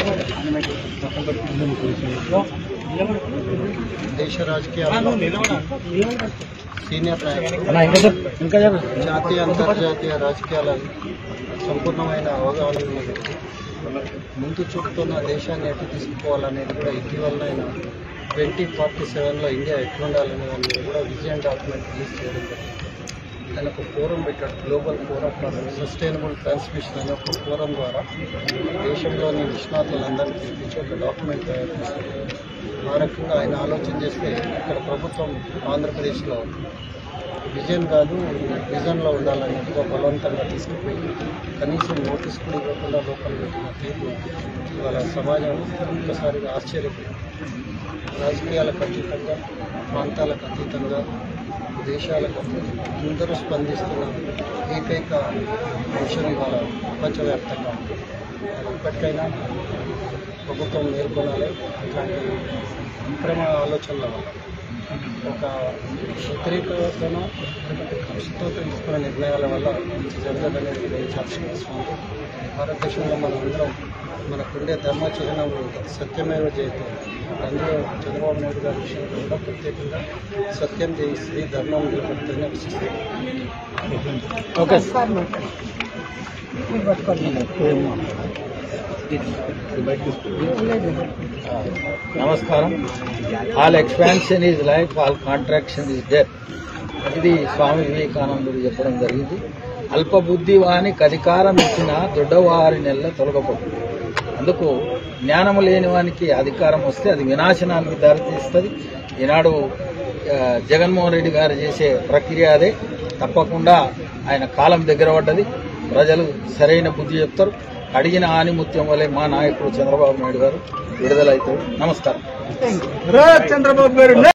దేశ రాజకీయాల్లో సీనియర్ నాయకులు ఇంకా జాతీయ అంతర్జాతీయ రాజకీయాల సంపూర్ణమైన అవగాహన ఉన్న వ్యక్తి ముందు చూపుతున్న దేశాన్ని ఎట్లా తీసుకుపోవాలనేది కూడా ఇటీవలనైన ట్వంటీ ఫార్టీ సెవెన్లో ఇండియా ఎట్లుండాలనే దాని మీద కూడా విజన్ డాక్యుమెంట్ రిలీజ్ చేయడం జరిగింది ఆయన ఒక ఫోరం పెట్టాడు global forum for sustainable transmission అనే ఒక ఫోరం ద్వారా దేశంలోని నిష్ణాతులందరినీ పిలిపించి ఒక డాక్యుమెంట్ తయారు చేశారు ఆ రకంగా ఆయన ఆలోచన చేస్తే ఇక్కడ ప్రభుత్వం ఆంధ్రప్రదేశ్లో విజన్ కాదు విజన్లో ఉండాలని ఎక్కువ బలవంతంగా తీసుకుపోయి కనీసం నోటీస్ కూడా ఇవ్వకుండా లోపల పెట్టిన తీరు ఇవాళ సమాజం ఒక్కసారిగా ఆశ్చర్యపోయింది రాజకీయాలకు అతీతంగా ప్రాంతాలకు అతీతంగా దేశాలకు అతీతంగా అందరూ స్పందిస్తున్న ఏకైక అంశం ఇవాళ ప్రపంచవ్యాప్తంగా ఉంది అది ఇప్పటికైనా ప్రభుత్వం మేల్కొనాలి ఇట్లాంటి విక్రమ ఆలోచనల వల్ల ఒక వ్యతిరేకతను లేకపోతే కృషితో తీసుకున్న నిర్ణయాల వల్ల మంచి జరగదనేది గ్రహించాల్సిన అవసరం ఉంది భారతదేశంలో మనం అందరం మనకుండే ధర్మ చిహ్నములు సత్యమేవ జయతే అందులో చంద్రబాబు నాయుడు గారి విషయంలో కూడా ప్రత్యేకంగా సత్యం జయిస్తుంది ధర్మం నిలబడుతుందని విశిస్తుంది ఓకే నమస్కారం all expansion is life all contraction is death ఇది స్వామి వివేకానందుడు చెప్పడం జరిగింది అల్ప బుద్ధి వానికి అధికారం ఇచ్చిన దొడ్డవారి నెల తొలగపడు అందుకు జ్ఞానము లేని వానికి అధికారం వస్తే అది వినాశనానికి దారితీస్తుంది ఈనాడు ఆ, జగన్మోహన్ రెడ్డి గారు చేసే ప్రక్రియ అదే తప్పకుండా ఆయన కాలం దగ్గర పడ్డది ప్రజలు సరైన బుద్ధి చెప్తారు అడిగిన ఆనిముత్యం వల్లే మా నాయకుడు చంద్రబాబు నాయుడు గారు విడుదలవుతారు నమస్కారం చంద్రబాబు గారు